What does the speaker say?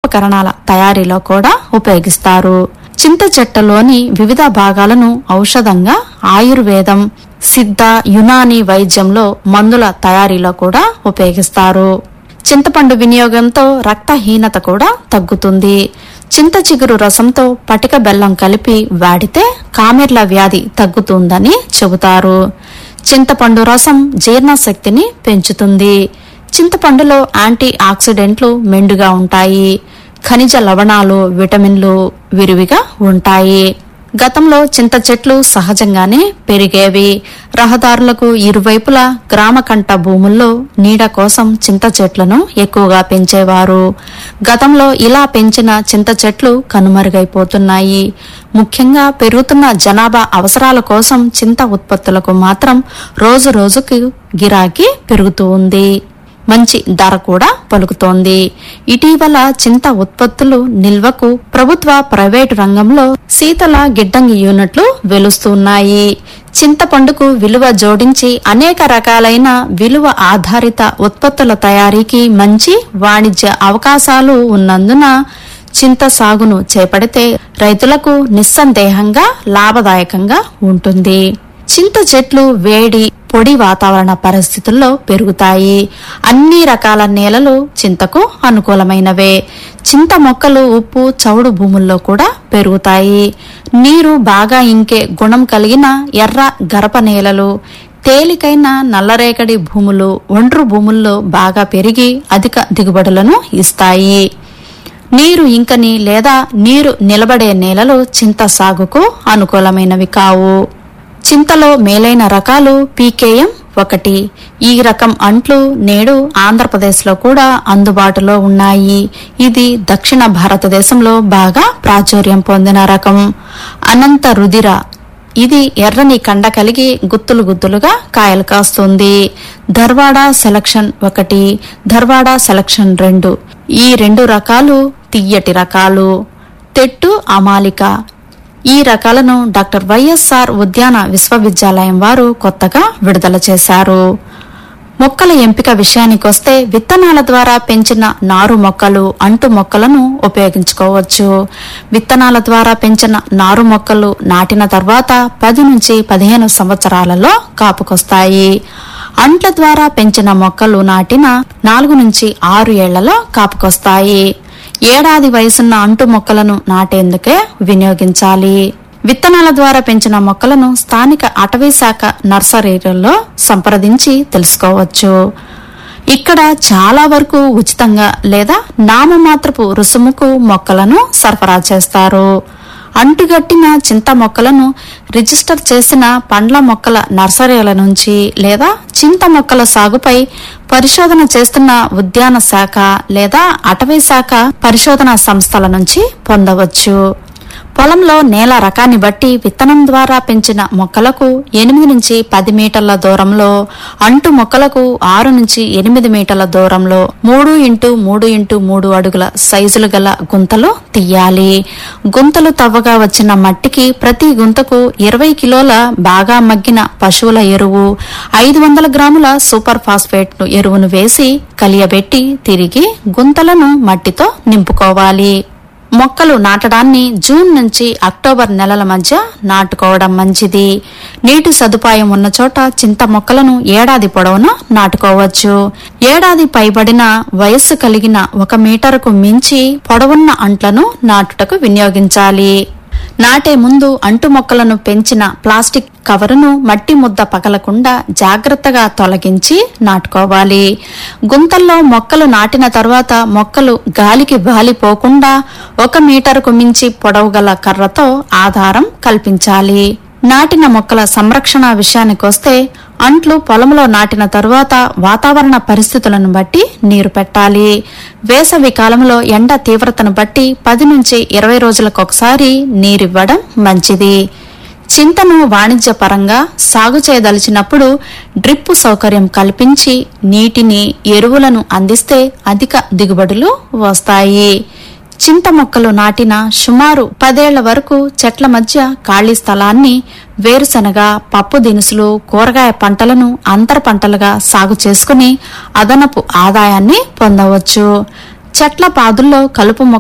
గృహోపకరణాల తయారీలో కూడా ఉపయోగిస్తారు చింత చెట్టలోని వివిధ భాగాలను ఔషధంగా ఆయుర్వేదం సిద్ధ యునాని వైద్యంలో మందుల తయారీలో కూడా ఉపయోగిస్తారు చింతపండు వినియోగంతో రక్తహీనత కూడా తగ్గుతుంది చింత చిగురు రసంతో పటిక బెల్లం కలిపి వాడితే కామెర్ల వ్యాధి తగ్గుతుందని చెబుతారు చింతపండు రసం జీర్ణశక్తిని పెంచుతుంది చింతపండులో యాంటీ ఆక్సిడెంట్లు మెండుగా ఉంటాయి ఖనిజ లవణాలు విటమిన్లు విరివిగా ఉంటాయి గతంలో చింత చెట్లు సహజంగానే పెరిగేవి రహదారులకు ఇరువైపులా గ్రామకంట భూముల్లో నీడ కోసం చింత చెట్లను ఎక్కువగా పెంచేవారు గతంలో ఇలా పెంచిన చింత చెట్లు కనుమరుగైపోతున్నాయి ముఖ్యంగా పెరుగుతున్న జనాభా అవసరాల కోసం చింత ఉత్పత్తులకు మాత్రం రోజు రోజుకు గిరాకీ పెరుగుతూ ఉంది మంచి ధర కూడా పలుకుతోంది ఇటీవల చింత ఉత్పత్తులు నిల్వకు ప్రభుత్వ ప్రైవేటు రంగంలో శీతల గిడ్డంగి యూనిట్లు వెలుస్తున్నాయి చింతపండుకు విలువ జోడించి అనేక రకాలైన విలువ ఆధారిత ఉత్పత్తుల తయారీకి మంచి వాణిజ్య అవకాశాలు ఉన్నందున చింత సాగును చేపడితే రైతులకు నిస్సందేహంగా లాభదాయకంగా ఉంటుంది చింత చెట్లు వేడి పొడి వాతావరణ పరిస్థితుల్లో పెరుగుతాయి అన్ని రకాల నేలలు చింతకు అనుకూలమైనవే చింత మొక్కలు ఉప్పు చౌడు భూముల్లో కూడా పెరుగుతాయి నీరు బాగా ఇంకే గుణం కలిగిన ఎర్ర గరప నేలలు తేలికైన నల్లరేగడి భూములు ఒండ్రు భూముల్లో బాగా పెరిగి అధిక దిగుబడులను ఇస్తాయి నీరు ఇంకని లేదా నీరు నిలబడే నేలలు చింత సాగుకు అనుకూలమైనవి కావు చింతలో మేలైన రకాలు పీకేఎం ఒకటి ఈ రకం అంట్లు నేడు ఆంధ్రప్రదేశ్లో కూడా అందుబాటులో ఉన్నాయి ఇది దక్షిణ భారతదేశంలో బాగా ప్రాచుర్యం పొందిన రకం అనంత రుదిర ఇది ఎర్రని కండ కలిగి గుత్తులు గుత్తులుగా కాయలు కాస్తుంది ధర్వాడ సెలక్షన్ ఒకటి ధర్వాడ సెలక్షన్ రెండు ఈ రెండు రకాలు తియ్యటి రకాలు తెట్టు అమాలిక ఈ రకాలను డాక్టర్ వైఎస్ఆర్ ఉద్యాన విశ్వవిద్యాలయం వారు కొత్తగా విడుదల చేశారు మొక్కల ఎంపిక విషయానికొస్తే విత్తనాల ద్వారా పెంచిన నారు మొక్కలు అంటు మొక్కలను ఉపయోగించుకోవచ్చు విత్తనాల ద్వారా పెంచిన నారు మొక్కలు నాటిన తర్వాత పది నుంచి పదిహేను సంవత్సరాలలో కాపుకొస్తాయి అంట్ల ద్వారా పెంచిన మొక్కలు నాటిన నాలుగు నుంచి ఆరు ఏళ్లలో కాపుకొస్తాయి ఏడాది వయసున్న అంటు మొక్కలను నాటేందుకే వినియోగించాలి విత్తనాల ద్వారా పెంచిన మొక్కలను స్థానిక అటవీ శాఖ నర్సరీలలో సంప్రదించి తెలుసుకోవచ్చు ఇక్కడ చాలా వరకు ఉచితంగా లేదా నామమాత్రపు రుసుముకు మొక్కలను సరఫరా చేస్తారు అంటుగట్టిన చింత మొక్కలను రిజిస్టర్ చేసిన పండ్ల మొక్కల నర్సరీల నుంచి లేదా చింత మొక్కల సాగుపై పరిశోధన చేస్తున్న ఉద్యాన శాఖ లేదా అటవీ శాఖ పరిశోధన సంస్థల నుంచి పొందవచ్చు పొలంలో నేల రకాన్ని బట్టి విత్తనం ద్వారా పెంచిన మొక్కలకు ఎనిమిది నుంచి పది మీటర్ల దూరంలో అంటు మొక్కలకు ఆరు నుంచి ఎనిమిది మీటర్ల దూరంలో మూడు ఇంటూ మూడు ఇంటూ మూడు అడుగుల సైజులు గల గుంతలు తీయాలి గుంతలు తవ్వగా వచ్చిన మట్టికి ప్రతి గుంతకు ఇరవై కిలోల బాగా మగ్గిన పశువుల ఎరువు ఐదు వందల గ్రాముల సూపర్ ఫాస్ఫేట్ ఎరువును వేసి కలియబెట్టి తిరిగి గుంతలను మట్టితో నింపుకోవాలి మొక్కలు నాటడాన్ని జూన్ నుంచి అక్టోబర్ నెలల మధ్య నాటుకోవడం మంచిది నీటి సదుపాయం ఉన్న చోట చింత మొక్కలను ఏడాది పొడవునా నాటుకోవచ్చు ఏడాది పైబడిన వయస్సు కలిగిన ఒక మీటరుకు మించి పొడవున్న అంట్లను నాటుటకు వినియోగించాలి నాటే ముందు అంటు మొక్కలను పెంచిన ప్లాస్టిక్ కవరును మట్టి ముద్ద పగలకుండా జాగ్రత్తగా తొలగించి నాటుకోవాలి గుంతల్లో మొక్కలు నాటిన తర్వాత మొక్కలు గాలికి వాలిపోకుండా ఒక మీటరుకు మించి పొడవు గల కర్రతో ఆధారం కల్పించాలి నాటిన మొక్కల సంరక్షణ విషయానికొస్తే అంట్లు పొలంలో నాటిన తరువాత వాతావరణ పరిస్థితులను బట్టి నీరు పెట్టాలి వేసవి కాలంలో ఎండ తీవ్రతను బట్టి పది నుంచి ఇరవై రోజులకు ఒకసారి నీరివ్వడం మంచిది చింతను వాణిజ్యపరంగా సాగు చేయదలిచినప్పుడు డ్రిప్ సౌకర్యం కల్పించి నీటిని ఎరువులను అందిస్తే అధిక దిగుబడులు వస్తాయి చింత మొక్కలు నాటిన సుమారు పదేళ్ల వరకు చెట్ల మధ్య ఖాళీ స్థలాన్ని వేరుశనగ పప్పు దినుసులు కూరగాయ పంటలను అంతర పంటలుగా సాగు చేసుకుని అదనపు ఆదాయాన్ని పొందవచ్చు చెట్ల పాదుల్లో కలుపు మొక్క